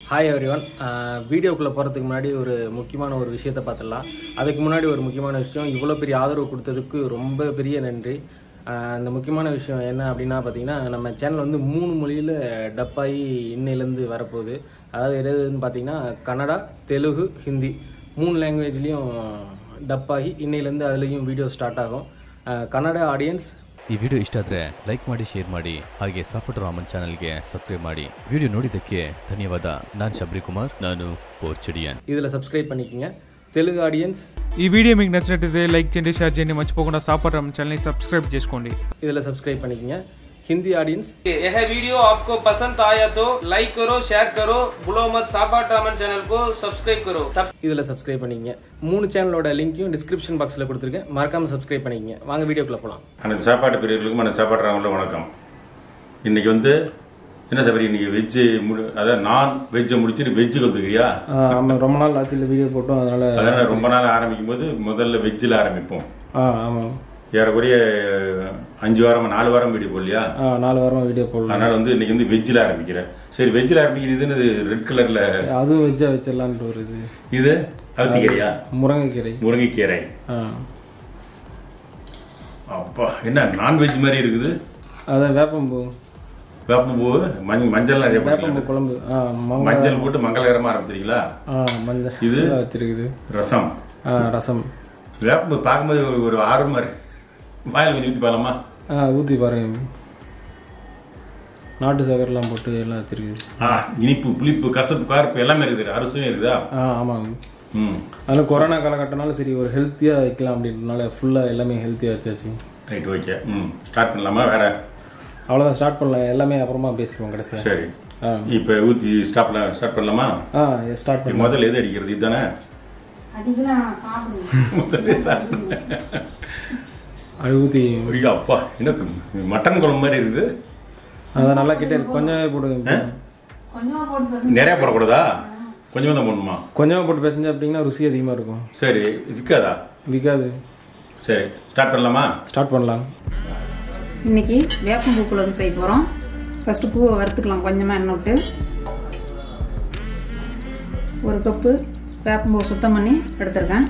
Hi everyone வீடியோக்குள்ளே போகிறதுக்கு முன்னாடி ஒரு முக்கியமான ஒரு விஷயத்தை பார்த்துடலாம் அதுக்கு முன்னாடி ஒரு முக்கியமான விஷயம் இவ்வளோ பெரிய ஆதரவு கொடுத்ததுக்கு ரொம்ப பெரிய நன்றி ஆஹ் அந்த முக்கியமான விஷயம் என்ன அப்படின்னா பார்த்தீங்கன்னா நம்ம சேனல் வந்து மூணு மொழியில் டப்பாகி இன்னையிலேருந்து வரப்போகுது அதாவது எதுன்னு பார்த்தீங்கன்னா கன்னடா தெலுங்கு ஹிந்தி மூணு ಲ್ಯಾಂಗ್ವೇಜ್லேயும் டப்பாகி இன்னையிலேருந்து அதுலேயும் வீடியோ ஸ்டார்ட் ஆகும் ஆஹ் கன்னட ஆடியன்ஸ் ಈ ವಿಡಿಯೋ ಇಷ್ಟ ಆದರೆ ಲೈಕ್ ಮಾಡಿ ಶೇರ್ ಮಾಡಿ ಹಾಗೆ ಸಾಪಟ್ ರಾಮನ್ ಚಾನಲ್ಗೆ ಸಬ್ಸ್ಕ್ರೈಬ್ ಮಾಡಿ ವಿಡಿಯೋ ನೋಡಿದ್ದಕ್ಕೆ ಧನ್ಯವಾದ ನಾನು ಶಬರಿ ಕುಮಾರ್ ನಾನು ಪೋರ್ಚುಡಿಯನ್ இதில் சப்ஸ்கிரைப் பண்ணிக்கோங்க தெலுங்கு ஆடியன்ஸ் ఈ వీడియో మీకు నచ్చినట్లయితే లైక్ చేయండి షేర్ చేయండి మర్చిపోకుండా సాపర్ రామ్ ఛానల్ని సబ్స్క్రైబ్ చేసుకోండి இதில் சப்ஸ்கிரைப் பண்ணிக்கோங்க ஹிந்தி ஆடியன்ஸ் यह वीडियो आपको पसंद आया तो लाइक करो शेयर करो बुलो मत सापा ड्रामन चैनल को सब्सक्राइब करो तब இதில் சப்ஸ்கிரைப் பண்ணிக்கங்க மூணு சேனலோட லிங்க்கையும் டிஸ்கிரிப்ஷன் பாக்ஸில் கொடுத்துருக்கேன் மறக்காமல் சப்ஸ்கிரைப் பண்ணிக்கங்க வாங்க வீடியோக்குள்ளே போகலாம் அனைத்து சாப்பாட்டு பிரியர்களுக்கும் அந்த சாப்பாடுறவங்களும் வணக்கம் இன்னைக்கு வந்து என்ன சார் இன்னைக்கு வெஜ்ஜு முடி அதாவது நான் வெஜ்ஜை முடிச்சுட்டு வெஜ்ஜுக்கு வந்துக்கிறியா ஆமாம் ரொம்ப நாள் ஆச்சு இல்லை வீடியோ போட்டோம் அதனால அதனால ரொம்ப நாள் ஆரம்பிக்கும் போது முதல்ல வெஜ்ஜில் ஆரம்பிப்போம் ஆ ஆமாம் ஏறக்குறைய அஞ்சு வாரம் நாலு வாரம் வீடியோ போடலையா ஆ நாலு வாரமாக வீடியோ போடலாம் அதனால வந்து இன்னைக்கு வந்து வெஜ்ஜில் ஆரம்பிக்கிறேன் சரி வெஜ்ஜில் ஆரம்பிக்கிறதுன்னு ரெட் கலர்ல அதுவும் வெஜ்ஜாக வச்சிடலான்ட்டு ஒரு இது இது அழுத்திக்கிறியா முருங்கைக்கீரை முருங்கைக்கீரை ஆ அப்பா என்ன நான்வெஜ் மாதிரி இருக்குது அதான் வேப்பம்பூ வேப்பம்பூ மஞ்சள் மஞ்சள் நிறைய வேப்பம்பூ போட்டீங்களா? குழம்பு ஆ மங்க மஞ்சள் போட்டு மங்களகரமா ஆரம்பிச்சிருக்கீங்களா ஆ மஞ்சள் இது? இதெல்லாம் வச்சிருக்குது ரசம் ஆ ரசம் வேப்பம்பூ பார்க்கும்போது ஒரு- ஒரு ஆர்வமா இருக்கு வாயில் கொஞ்சம் ஊற்றி பாலாமா ஆ ஊற்றி பாருங்க நாட்டு சக்கரெல்லாம் போட்டு எல்லாம் வச்சிருக்குது ஆ இனிப்பு புளிப்பு கசப்பு கார்ப்பு எல்லாமே இருக்குது அரிசும் இருக்குதா ஆ ஆமாங்க ம் அதில் கொரோனா காலகட்டம்னால சரி ஒரு ஹெல்த்தியாக வைக்கலாம் அப்படின்றனால ஃபுல்லாக எல்லாமே ஹெல்த்தியாக வச்சாச்சு ரைட் ஓகே ம் ஸ்டார்ட் பண்ணலாமா வேற அவ்வளோதான் ஸ்டார்ட் பண்ணலாம் எல்லாமே அப்புறமா பேசிக்குவோம் கடைசியாக சரி ஆ இப்போ ஊற்றி ஸ்டாப் ஸ்டார்ட் பண்ணலாமா ஆ ஸ்டார்ட் இது பண்ணலாம் முதல்ல எது அடிக்கிறது இதுதானே அடிக்கலாம் சாப்பிடுங்க முதல்ல start பண்ணு. அது ஊற்றி ஐயோ அப்பா என்ன மட்டன் குழம்பு மாதிரி இருக்குது அதை நல்லா கிட்டே கொஞ்சமே போடுங்க கொஞ்சமா போட்டு பேசுங்க நிறைய போடக்கூடாதா கொஞ்சமாக தான் போடணுமா கொஞ்சமாக போட்டு பேசஞ்சு அப்படின்னா ருசி அதிகமாக இருக்கும் சரி விற்காதா விற்காது சரி ஸ்டார்ட் பண்ணலாமா ஸ்டார்ட் பண்ணலாம் இன்னைக்கு வேப்பம்பூ குழம்பு செய்ய போறோம் ஃபர்ஸ்ட் பூவை வறுத்துக்கலாம் கொஞ்சமா எண்ணெய் விட்டு ஒரு கப்பு வேப்பம்பூ சுத்தம் பண்ணி எடுத்திருக்கேன்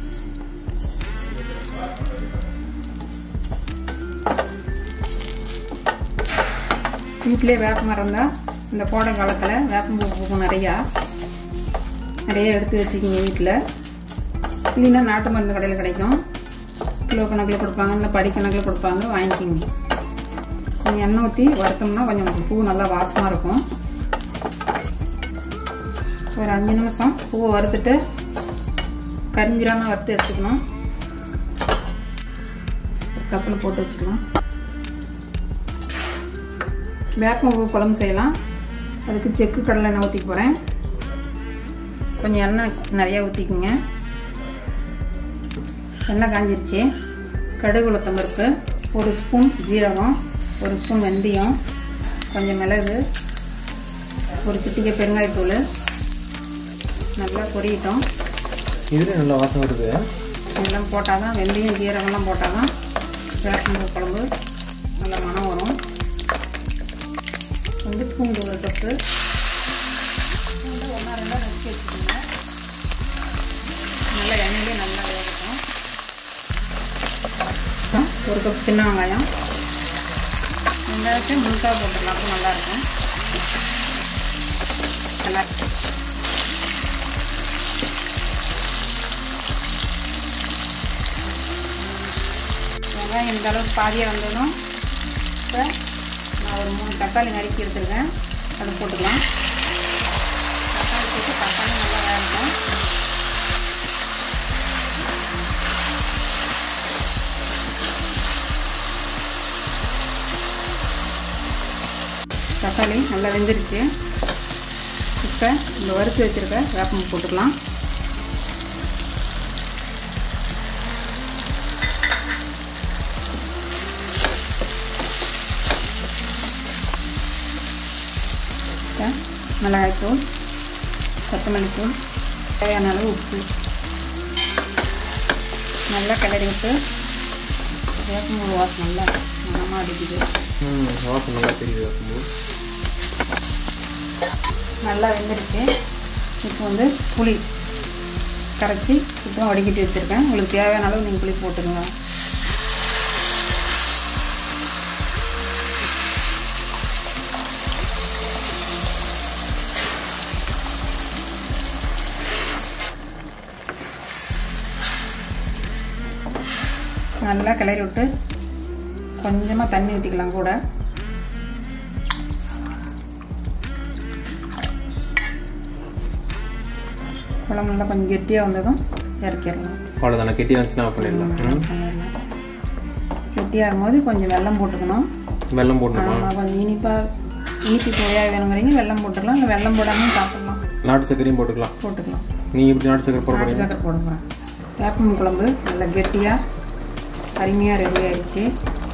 வீட்டிலே வேப்ப மரம் இருந்தால் இந்த கோடை காலத்தில் வேப்பம்பூ பூக்கும் நிறையா நிறைய எடுத்து வச்சுக்கிங்க வீட்டில் இல்லைன்னா நாட்டு மருந்து கடையில் கிடைக்கும் கிலோ கணக்கில் கொடுப்பாங்க இல்லை படி கணக்கில் கொடுப்பாங்க வாங்கிக்கிங்க கொஞ்சம் எண்ணெய் ஊற்றி வறுத்தோம்னா கொஞ்சம் பூ நல்லா வாசமாக இருக்கும் ஒரு அஞ்சு நிமிஷம் பூவை வறுத்துட்டு கரிஞ்சிராமல் வறுத்து எடுத்துக்கணும் ஒரு கப்பில் போட்டு வச்சுக்கலாம் வேப்பம் பூ குழம்பு செய்யலாம் அதுக்கு செக்கு கடலை எண்ணெய் ஊற்றி போகிறேன் கொஞ்சம் எண்ணெய் நிறையா ஊற்றிக்குங்க எண்ணெய் காஞ்சிருச்சு கடுகு உளுத்தம் பருப்பு ஒரு ஸ்பூன் ஜீரகம் ஒரு ஸ்பூன் வெந்தயம் கொஞ்சம் மிளகு ஒரு சிட்டிகை பெருங்காயத்தூள் நல்லா பொரியட்டும் இதுலேயும் நல்லா வாசம் வருது இதெல்லாம் போட்டால் தான் வெந்தயம் ஜீரகம்லாம் போட்டால் தான் வேப்பம்பூ குழம்பு நல்லா மனம் வரும் வந்து பூண்டு ஒரு கப்பு பூண்டு ஒன்றா ரெண்டாக நறுக்கி வச்சுக்கோங்க நல்லா எண்ணெயிலே நல்லா வேகட்டும் அப்புறம் ஒரு கப் சின்ன வெங்காயம் வெங்காயத்தை முழுசாக போட்டுடலாம் அப்போ நல்லாயிருக்கும் நல்லா வெங்காயம் இந்த அளவுக்கு பாதியாக வந்ததும் இப்போ நான் ஒரு மூணு தக்காளி நறுக்கி எடுத்துருக்கேன் அதை போட்டுக்கலாம் தக்காளி போட்டு தக்காளி நல்லா வேகட்டும் தக்காளி நல்லா வெந்துருச்சு இப்போ இந்த வறுத்து வச்சுருக்க வேப்பம் போட்டுக்கலாம் இப்போ மிளகாய்த்தூள் கொத்தமல்லி தூள் தேவையான அளவு உப்பு நல்லா கிளறி விட்டு வேப்பம்பூ வாசம் நல்லா மனமாக அடிக்குது வாசம் நல்லா தெரியுது வாசம் நல்லா வெந்துருச்சு இப்போ வந்து புளி கரைச்சி சுத்தம் வடிகட்டி வச்சுருக்கேன் உங்களுக்கு தேவையான அளவு நீங்கள் புளி போட்டுக்கோங்க நல்லா கிளறி விட்டு கொஞ்சமாக தண்ணி ஊற்றிக்கலாம் கூட குழம்பு நல்லா கொஞ்சம் கெட்டியாக வந்ததும் இறக்கிடலாம் அவ்வளோதானே கெட்டி வந்துச்சுன்னா ஆஃப் பண்ணிடலாம் ம். கெட்டியாகும் போது கொஞ்சம் வெல்லம் போட்டுக்கணும் வெல்லம் போடணுமா ஆமாம் கொஞ்சம் இனிப்பாக இனிப்பு சுவையாக வேணுங்கிறீங்க வெல்லம் போட்டுக்கலாம் இல்லை வெல்லம் போடாமல் சாப்பிடலாம் நாட்டு சர்க்கரையும் போட்டுக்கலாம் போட்டுக்கலாம் நீ இப்படி நாட்டு சர்க்கரை போட நாட்டு போறீங்க சக்கரை போட போகிறேன் வேப்பம் குழம்பு நல்லா கெட்டியாக அருமையாக ரெடி ஆயிடுச்சு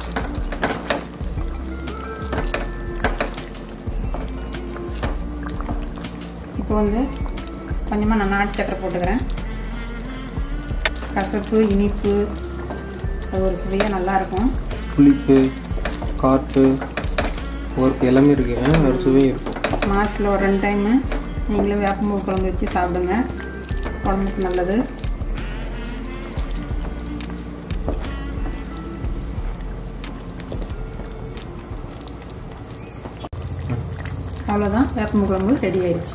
இப்போ வந்து கொஞ்சமாக நான் நாட்டு சக்கரை போட்டுக்கிறேன் கசப்பு இனிப்பு அது ஒரு சுவையாக நல்லாயிருக்கும் புளிப்பு காற்று ஒரு எல்லாமே இருக்கு ஆ, ஒரு சுவையும் இருக்கும் மாதத்தில் ஒரு ரெண்டு டைமு நீங்களும் வேப்பம்பூ குழம்பு வச்சு சாப்பிடுங்க உடம்புக்கு நல்லது அவ்வளோதான் வேப்பம்பூ குழம்பு ரெடி ஆயிடுச்சு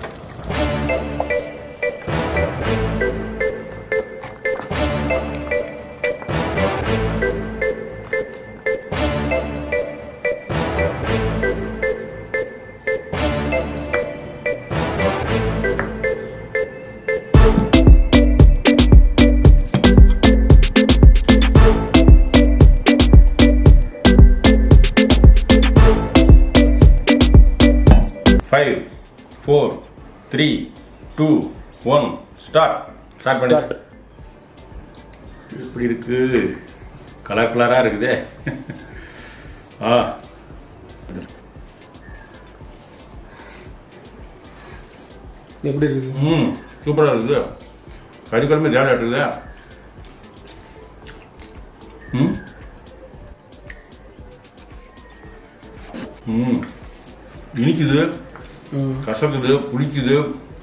five four three two one start start பண்ணி இப்படி இருக்கு கலர் கலராக இருக்குதே ஆ எப்படி இருக்கு ம் சூப்பராக இருக்குது கறி குழம்பு தேவை இருக்குது ம் ம் இனிக்குது ம் கசக்குது புளிக்குது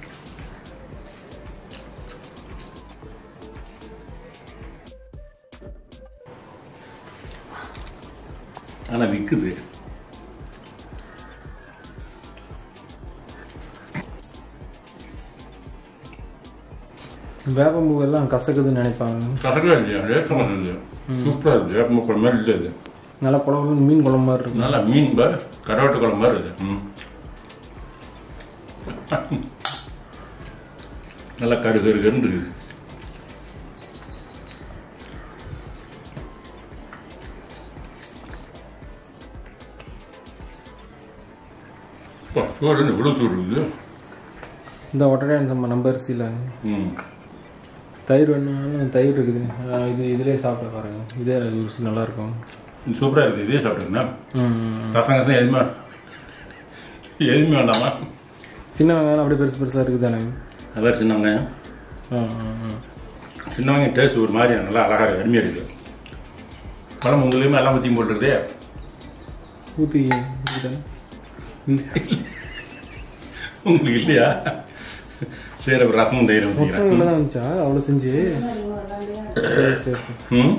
ஆனா விக்குது வேப்பம்பூ எல்லாம் கசக்குதுன்னு நினைப்பாங்க கசக்கா இல்லையா ரேசம் இல்லை சூப்பரா இருக்கு வேப்ப குழம்பு மாதிரி இல்லை இது நல்லா குழம்பு மீன் குழம்பு மாதிரி இருக்கும் நல்லா மீன் பார் கருவாட்டு குழம்பு மாதிரி இருக்கு ம். நல்லா கடு கரு கருன்னு இருக்குது அப்பா, சோறு என்ன இவ்வளோ சோறு இருக்குது இந்த உடனே நம்ம நம்பர் அரிசியில் ம் தயிர் வேணுனாலும் தயிர் இருக்குது ஆ, இது இதிலே சாப்பிட பாருங்க இதே ருசி நல்லா இருக்கும் சூப்பராக இருக்குது இதே சாப்பிட்டுருங்கண்ணா ம் ரசம் கசம் எதுவுமே எதுவுமே வேண்டாமா சின்ன வெங்காயம் அப்படியே பெருசு பெருசாக இருக்குது தானே அதான் சின்னவங்க ஆ ஆ ஆ சின்னவங்க டேஸ்ட் ஒரு மாதிரி நல்லா அழகாக இருக்கு அருமையாக இருக்குது குழம்பு உங்களையுமே எல்லாம் ஊற்றி போட்டுருதே ஊற்றி தானே உங்களுக்கு இல்லையா சரி அப்புறம் ரசமும் தயிரும் மொத்தம் ஊற்றிக்கிறேன் இவ்வளோ தான் இருந்துச்சா அவ்வளோ செஞ்சு சரி சரி சரி ம்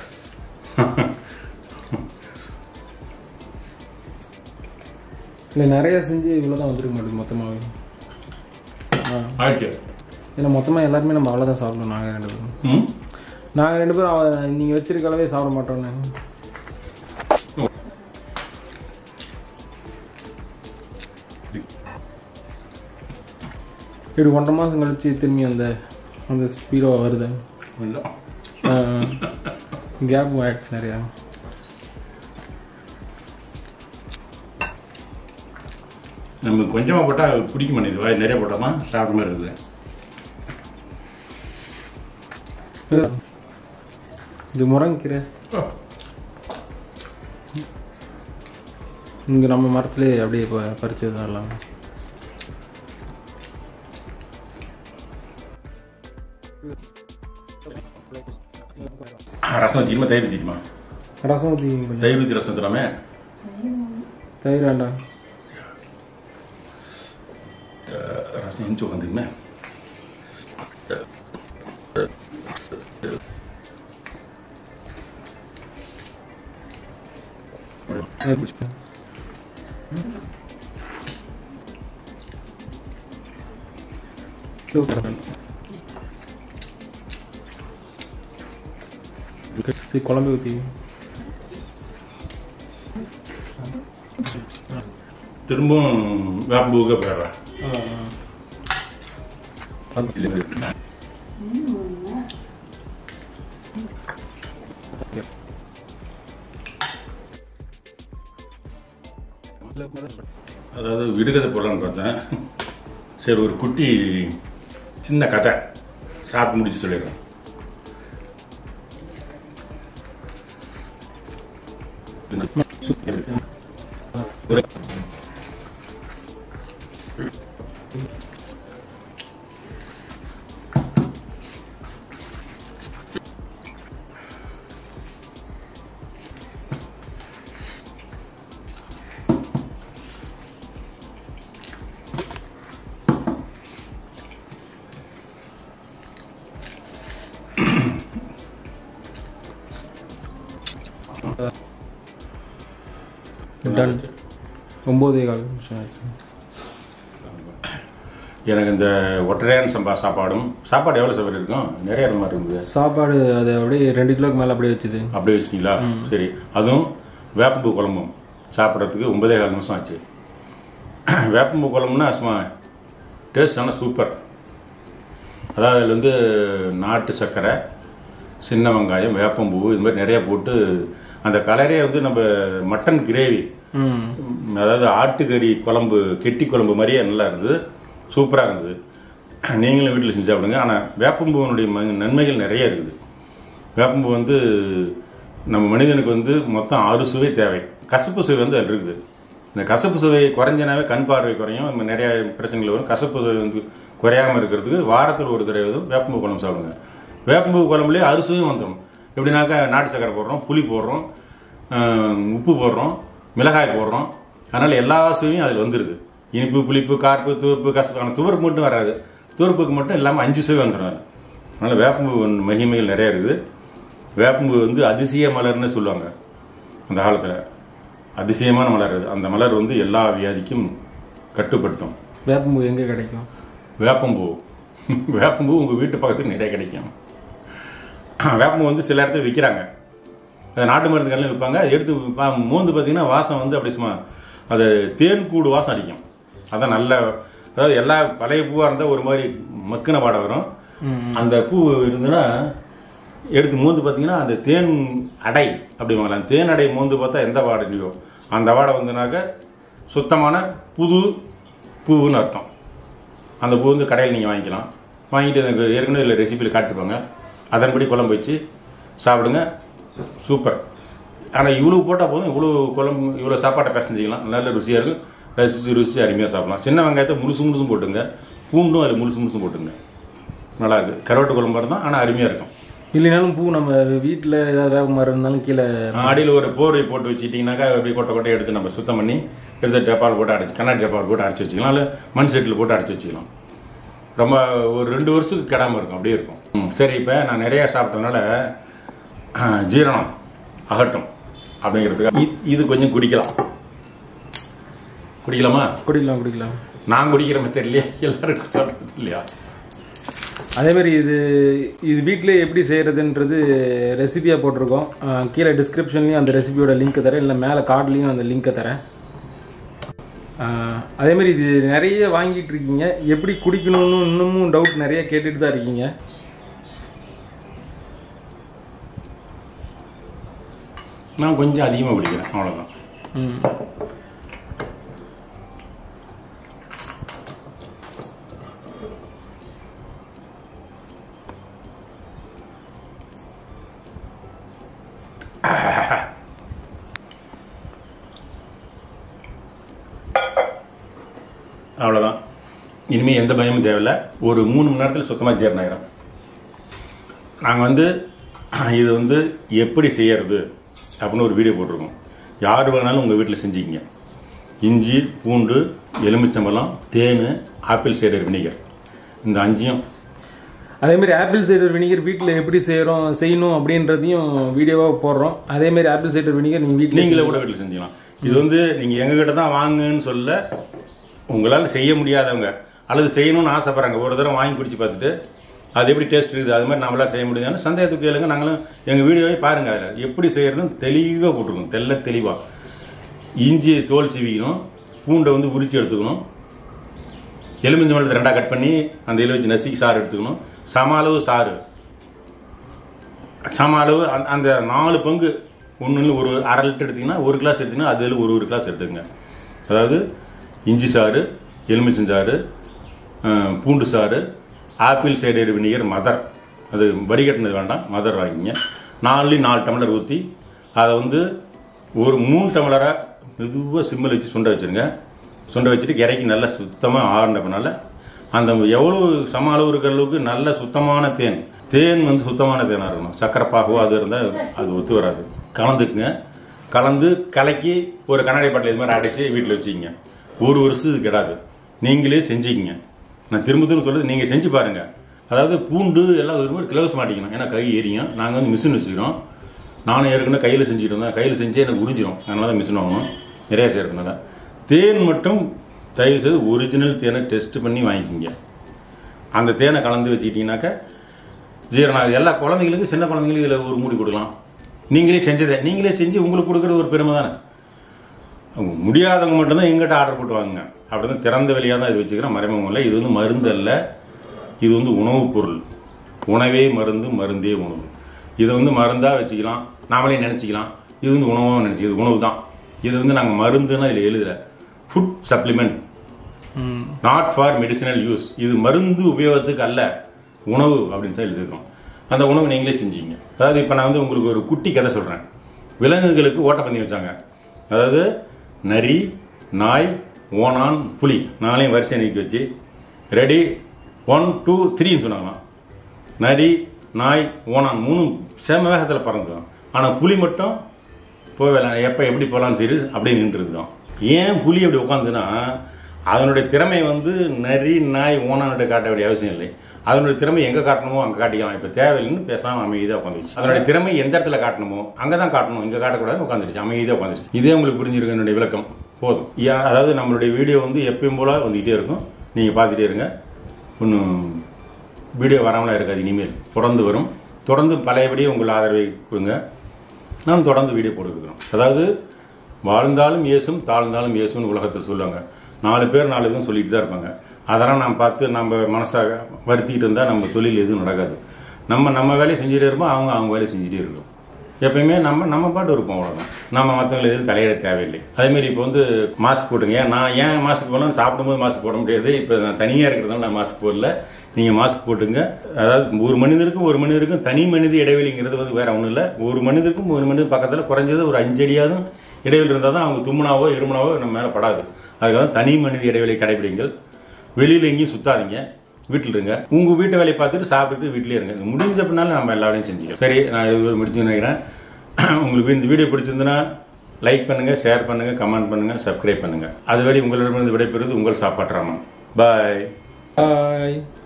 இல்லை நிறைய செஞ்சு இவ்வளோ தான் வந்துருக்க மாட்டேங்குது மொத்தமாகவே ஆ ஆயிடுச்சு ஏன்னா மொத்தமாக எல்லாருமே நம்ம அவ்வளோதான் சாப்பிடுவோம் நாங்கள் ரெண்டு பேரும் ம் நாங்கள் ரெண்டு பேரும் அவ- நீங்க வச்சிருக்க அளவே சாப்பிட மாட்டோம்னு இது ஒன்றரை மாதம் கழிச்சு திரும்பி அந்த அந்த ஸ்பீடோ வருது இல்லை கேப் ஆயிடுச்சு நிறையா நம்ம கொஞ்சமாக போட்டால் பிடிக்க மாட்டேங்குது வாய் நிறைய போட்டோமா சாப்பிட்ட மாதிரி இருக்குது இது முருங்கைக்கீரை இங்கே நம்ம மரத்துலேயே அப்படியே இப்போ பறிச்சது எல்லாம் ரசம் வச்சுக்கணுமா தயிர் வச்சுக்கணுமா ரசம் ஊற்றி கொஞ்சம் தயிர் ஊற்றி ரசம் ஊற்றுறாமே தயிர் வேண்டாம் எஞ்சி உட்காந்துக்குமே குழம்பு ஊற்றி திரும்பவும் வேப்பம்பூவுக்கு போயிடுறேன் அதாவது விடுகதை போடலான்னு பார்த்தேன் சரி ஒரு குட்டி சின்ன கதை சாப்பிட்டு முடிச்சு சொல்லிடுறேன் டன் ஒம்பதே கால் நிமிஷம் ஆயிடுச்சு எனக்கு இந்த ஒற்றையான் சம்பா சாப்பாடும் சாப்பாடு எவ்வளோ சவர் இருக்கும் நிறைய இடமா இருக்குது சாப்பாடு அது அப்படியே ரெண்டு கிலோக்கு மேலே அப்படியே வச்சுது அப்படியே வச்சிட்டீங்களா சரி அதுவும் வேப்பம்பூ குழம்பும் சாப்பிட்றதுக்கு ஒன்பதே கால் நிமிஷம் ஆச்சு வேப்பம்பூ குழம்புனா சும்மா டேஸ்ட் ஆனால் சூப்பர் அதாவது அதில் வந்து நாட்டு சர்க்கரை சின்ன வெங்காயம் வேப்பம்பூ இது மாதிரி நிறைய போட்டு அந்த கலரே வந்து நம்ம மட்டன் கிரேவி ம் அதாவது ஆட்டுக்கறி குழம்பு கெட்டி குழம்பு மாதிரியே நல்லா இருந்தது சூப்பராக இருந்தது நீங்களும் வீட்டில் செஞ்சு சாப்பிடுங்க ஆனால் வேப்பம்பூவினுடைய ம- நன்மைகள் நிறைய இருக்குது வேப்பம்பூ வந்து நம்ம மனிதனுக்கு வந்து மொத்தம் ஆறு சுவை தேவை கசப்பு சுவை வந்து அதில் இருக்குது இந்த கசப்பு சுவை குறைஞ்சனாவே கண் பார்வை குறையும் நம்ம நிறைய பிரச்சனைகள் வரும் கசப்பு சுவை வந்து குறையாமல் இருக்கிறதுக்கு வாரத்தில் ஒரு தடவை வந்து வேப்பம்பூ குழம்பு சாப்பிடுங்க வேப்பம்பூ குழம்புலேயே அறுசுவையும் வந்துடும் எப்படின்னாக்கா நாட்டு சக்கரை போடுறோம் புளி போடுறோம் ஆஹ், உப்பு போடுறோம் மிளகாய் போடுறோம் அதனால் எல்லா சுவையும் அதில் வந்துடுது இனிப்பு புளிப்பு கார்ப்பு துவர்ப்பு கசப்பு ஆனால் துவர்ப்பு மட்டும் வராது துவர்ப்புக்கு மட்டும் இல்லாமல் அஞ்சு சுவை வந்துடும் அதில் அதனால் வேப்பம்பூ வந்து மகிமைகள் நிறைய இருக்குது வேப்பம்பூ வந்து அதிசய மலர்னு சொல்லுவாங்க அந்த காலத்தில் அதிசயமான மலர் அது அந்த மலர் வந்து எல்லா வியாதிக்கும் கட்டுப்படுத்தும் வேப்பம்பூ எங்கே கிடைக்கும் வேப்பம்பூ வேப்பம்பூ உங்கள் வீட்டு பக்கத்துக்கு நிறைய கிடைக்கும் வேப்பம்பூ வந்து சில இடத்துல விற்கிறாங்க அது நாட்டு மருந்து கடையில் விற்பாங்க அதை எடுத்து பா- மோந்து பார்த்தீங்கன்னா வாசம் வந்து அப்படி சும்மா அது தேன் கூடு வாசம் அடிக்கும் அதான் நல்ல அதாவது எல்லா பழைய பூவாக இருந்தால் ஒரு மாதிரி மக்கின வாடை வரும் அந்த பூ இருந்ததுன்னா எடுத்து மோந்து பார்த்தீங்கன்னா அந்த தேன் அடை அப்படிம்பாங்களா அந்த தேன் அடை மோந்து பார்த்தா எந்த வாடை இல்லையோ அந்த வாடை வந்துனாக்க சுத்தமான புது பூவுன்னு அர்த்தம் அந்த பூ வந்து கடையில் நீங்கள் வாங்கிக்கலாம் வாங்கிட்டு எனக்கு ஏற்கனவே இல்லை ரெசிபியில் காட்டிருப்பாங்க அதன்படி குழம்பு வச்சு சாப்பிடுங்க சூப்பர் ஆனால் இவ்வளோ போட்டால் போதும் இவ்வளோ குழம்பு இவ்வளோ சாப்பாட்டை பிசைஞ்சிக்கலாம் நல்ல ருசியாக இருக்கும் ரசிச்சு ருசி அருமையாக சாப்பிடலாம் சின்ன வெங்காயத்தை முழுசு முழுசும் போட்டுங்க பூண்டும் அதில் முழுசு முழுசும் போட்டுங்க நல்லா இருக்கு கருவாட்டு குழம்பு மாதிரி தான் ஆனால் அருமையாக இருக்கும் இல்லைனாலும் பூ நம்ம வீட்டில் ஏதாவது வேப்ப மரம் இருந்தாலும் கீழே அடியில் ஒரு போர்வை போட்டு வச்சுக்கிட்டிங்கனாக்கா அப்படியே கொட்டை கொட்டையை எடுத்து நம்ம சுத்தம் பண்ணி எடுத்து டப்பால் போட்டு அடைச்சி கண்ணாடி டப்பால் போட்டு அடைச்சி வச்சுக்கலாம் இல்லை மண் செட்டில் போட்டு அடைச்சி வச்சுக்கலாம் ரொம்ப ஒரு ரெண்டு வருஷத்துக்கு கெடாமல் இருக்கும் அப்படியே இருக்கும் ம், சரி இப்போ நான் நிறைய சாப்பிட்டதுனால ஆ, ஜீரணம் அகட்டும் அப்படிங்கிறதுக்கு இ- இது கொஞ்சம் குடிக்கலாம் குடிக்கலாமா குடிக்கலாம் குடிக்கலாம் நான் குடிக்கிற மெத்தட்லையே எல்லாருக்கும் சொல்றது இல்லையா அதே மாதிரி இது இது வீட்டிலே எப்படி செய்கிறதுன்றது ரெசிபியாக போட்டிருக்கோம் அஹ் கீழே டிஸ்கிரிப்ஷன்லேயும் அந்த ரெசிபியோட லிங்க் தரேன் இல்லை மேலே கார்ட்லேயும் அந்த லிங்க்கை தரேன் அஹ் அதே மாதிரி இது நிறைய வாங்கிட்டு இருக்கீங்க எப்படி குடிக்கணும்னு இன்னமும் டவுட் நிறைய கேட்டுட்டு தான் இருக்கீங்க நான் கொஞ்சம் அதிகமாக குடிக்கிறேன் அவ்வளோதான் ம் அவ்வளோதான் இனிமேல் எந்த பயமும் தேவையில்லை ஒரு மூணு மணி நேரத்தில் சுத்தமாக ஜீரணம் ஆயிரும் நாங்கள் வந்து இது வந்து எப்படி செய்யறது அப்படின்னு ஒரு வீடியோ போட்டிருக்கோம் யார் வேணாலும் உங்கள் வீட்டில் செஞ்சுக்கிங்க இஞ்சி பூண்டு எலுமிச்சம்பழம் தேன் ஆப்பிள் சைடர் வினிகர் இந்த அஞ்சையும் அதே மாதிரி ஆப்பிள் சைடர் வினிகர் வீட்டில் எப்படி செய்கிறோம் செய்யணும் அப்படின்றதையும் வீடியோவாக போடுறோம் அதே மாதிரி ஆப்பிள் சைடர் வினிகர் நீங்கள் வீட்டில் நீங்களே கூட வீட்டில் செஞ்சுக்கலாம் இது வந்து நீங்க எங்க கிட்ட தான் வாங்குன்னு சொல்ல உங்களால் செய்ய முடியாதவங்க அல்லது செய்யணும்னு ஆசைப்படுறாங்க ஒரு தடவை வாங்கி குடிச்சு பார்த்துட்டு அது எப்படி டேஸ்ட் இருக்குது அது மாதிரி நம்மளால செய்ய முடியுதுன்னு சந்தேகத்துக்கு கேளுங்க நாங்களும் எங்க வீடியோவை பாருங்க அதில் எப்படி செய்யறதுன்னு தெளிவாக போட்டிருக்கோம் தெல்ல தெளிவா இஞ்சி தோல் சீவிக்கணும் பூண்டை வந்து உரிச்சு எடுத்துக்கணும் எலுமிச்சை மலத்தை ரெண்டாக கட் பண்ணி அந்த எலுமிச்சி நசுக்கி சாறு எடுத்துக்கணும் சம அளவு சாறு சம அளவு அந்த- அந்த நாலு பங்கு ஒன்று ஒரு அரை லிட்டர் எடுத்தீங்கன்னா ஒரு கிளாஸ் எடுத்தீங்கன்னா அதில் ஒரு ஒரு கிளாஸ் எடுத்துக்கங்க அதாவது இஞ்சி சாறு எலுமிச்சஞ்சாறு அஹ், பூண்டு சாறு ஆப்பிள் சைடர் வினிகர் மதர் அது வடிகட்டினது வேண்டாம் மதர் வாங்கிங்க நாலுலேயும் நாலு டம்ளர் ஊற்றி அதை வந்து ஒரு மூணு டம்ளராக மெதுவாக சிம்மில் வச்சு சுண்ட வச்சுருங்க சுண்ட வச்சுட்டு இறக்கி நல்லா சுத்தமாக ஆறுனப்பனால அந்த எவ்வளோ சம அளவு இருக்கிற அளவுக்கு நல்ல சுத்தமான தேன் தேன் வந்து சுத்தமான தேனாக இருக்கணும் சக்கரை பாகவோ அது இருந்தால் அது ஒத்து வராது கலந்துக்குங்க கலந்து கலக்கி ஒரு கண்ணாடி பாட்டில் இது மாதிரி அடைச்சி வீட்டில் வச்சுக்கிங்க ஒரு வருஷத்துக்கு கிடாது நீங்களே செஞ்சுக்கிங்க நான் திரும்ப திரும்ப சொல்றது நீங்கள் செஞ்சு பாருங்க அதாவது பூண்டு எல்லாம் ஒரு மாதிரி கிளவுஸ் மாட்டிக்கணும் ஏன்னா கை எரியும் நாங்கள் வந்து மிஷின் வச்சுக்கிறோம் நானும் ஏற்கனவே கையில் செஞ்சுட்டு இருந்தேன் கையில் செஞ்சே எனக்கு உறிஞ்சிரும் அதனால தான் மிஷின் வாங்கணும் நிறைய செய்யறதுனால தேன் மட்டும் தயவு செய்து ஒரிஜினல் தேனை டெஸ்ட் பண்ணி வாங்கிக்கிங்க அந்த தேனை கலந்து வச்சுக்கிட்டீங்கன்னாக்கா ஜீரணம் எல்லா குழந்தைங்களுக்கும் சின்ன குழந்தைங்களுக்கு இதில் ஒரு மூடி கொடுக்கலாம் நீங்களே செஞ்சதை நீங்களே செஞ்சு உங்களுக்கு கொடுக்குற ஒரு பெருமை தானே அவங்க முடியாதவங்க மட்டும்தான் எங்கிட்ட ஆர்டர் போட்டு வாங்குங்க அப்படிதான் திறந்த வெளியாக தான் இது வச்சுக்கிறேன் மறைமுகம் இல்லை இது வந்து மருந்து அல்ல இது வந்து உணவுப் பொருள் உணவே மருந்து மருந்தே உணவு இதை வந்து மருந்தாக வச்சுக்கலாம் நாமளே நினச்சிக்கலாம் இது வந்து உணவாக நினச்சி இது உணவு தான் இது வந்து நாங்கள் மருந்துன்னா இதில் எழுதல food supplement not for medicinal use இது மருந்து உபயோகத்துக்கு அல்ல உணவு அப்படின்னு சொல்லி எழுதிருக்கோம் அந்த உணவு நீங்களே செஞ்சீங்க அதாவது இப்போ நான் வந்து உங்களுக்கு ஒரு குட்டி கதை சொல்கிறேன் விலங்குகளுக்கு ஓட்டப்பந்தயம் வச்சாங்க அதாவது நரி நாய் ஓணான் புலி நாளையும் வரிசை நீக்கி வச்சு ரெடி ஒன் டூ த்ரீன்னு சொன்னாங்களாம் நரி நாய் ஓணான் மூணும் சேம வேகத்தில் பறந்துதான் ஆனால் புலி மட்டும் போகல எப்போ எப்படி போகலான்னு சரி அப்படியே நின்றுது தான் ஏன் புலி அப்படி உட்காந்துன்னா அதனுடைய திறமை வந்து நரி நாய் ஓனான்கிட்ட காட்ட வேண்டிய அவசியம் இல்லை அதனுடைய திறமை எங்கே காட்டணுமோ அங்கே காட்டிக்கலாம் இப்போ தேவையில்லைன்னு பேசாமல் அமைதியாக உட்காந்துருச்சு அதனுடைய திறமை எந்த இடத்துல காட்டணுமோ அங்கே தான் காட்டணும் இங்கே காட்டக்கூடாதுன்னு உட்காந்துருச்சு அமைதியாக உட்காந்துருச்சு இதே உங்களுக்கு புரிஞ்சிருக்கு என்னுடைய விளக்கம் போதும் யா- அதாவது நம்மளுடைய வீடியோ வந்து எப்பயும் போல வந்துக்கிட்டே இருக்கும் நீங்கள் பார்த்துட்டே இருங்க ஒன்றும் வீடியோ வராமலாம் இருக்காது இனிமேல் தொடர்ந்து வரும் தொடர்ந்து பழையபடி உங்கள் ஆதரவை கொடுங்க நாம் தொடர்ந்து வீடியோ போட்டுருக்கிறோம் அதாவது வாழ்ந்தாலும் இயேசும் தாழ்ந்தாலும் இயேசுன்னு உலகத்தில் சொல்லுவாங்க நாலு பேர் நாலு இதுவும் சொல்லிட்டு தான் இருப்பாங்க அதெல்லாம் நாம் பார்த்து நம்ம மனசாக வருத்திக்கிட்டு இருந்தால் நம்ம தொழில் எதுவும் நடக்காது நம்ம நம்ம வேலையை செஞ்சுட்டே இருப்போம் அவங்க அவங்க வேலையை செஞ்சுட்டே இருக்கும் எப்பயுமே நம்ம நம்ம பாட்டு இருப்போம் அவ்வளோதான் நம்ம மற்றவங்களை எதுவும் தலையிட தேவையில்லை அதேமாரி இப்போ வந்து மாஸ்க் போட்டுங்க ஏன் நான் ஏன் மாஸ்க் போடணும் சாப்பிடும்போது மாஸ்க் போட முடியாது இப்போ நான் தனியாக இருக்கிறதுனால நான் மாஸ்க் போடல நீங்கள் மாஸ்க் போட்டுங்க அதாவது ஒரு மனிதருக்கும் ஒரு மனிதருக்கும் தனி மனித இடைவெளிங்கிறது வந்து வேற ஒன்றும் இல்லை ஒரு மனிதருக்கும் ஒரு மனிதர் பக்கத்தில் குறைஞ்சது ஒரு அஞ்சடியாவது இடைவெளி இருந்தால் தான் அவங்க தும்முனாவோ இருமுனாவோ நம்ம மேலே படாது அதுக்காக தனி மனித இடைவெளி கடைபிடிங்கள் வெளியில் எங்கேயும் சுத்தாதீங்க வீட்டில் இருங்க உங்க வீட்டு வேலையை பார்த்துட்டு சாப்பிட்டுட்டு வீட்டிலே இருங்க இது முடிஞ்ச பின்னால நம்ம எல்லா வேலையும் செஞ்சுக்கலாம் சரி நான் இது முடிச்சு நினைக்கிறேன் உங்களுக்கு இந்த வீடியோ பிடிச்சிருந்துன்னா லைக் பண்ணுங்க ஷேர் பண்ணுங்க கமெண்ட் பண்ணுங்க சப்ஸ்கிரைப் பண்ணுங்க அதுவரை உங்களிடமிருந்து விடைபெறுவது உங்கள் சாப்பாட்டுறாமன் பாய் பாய்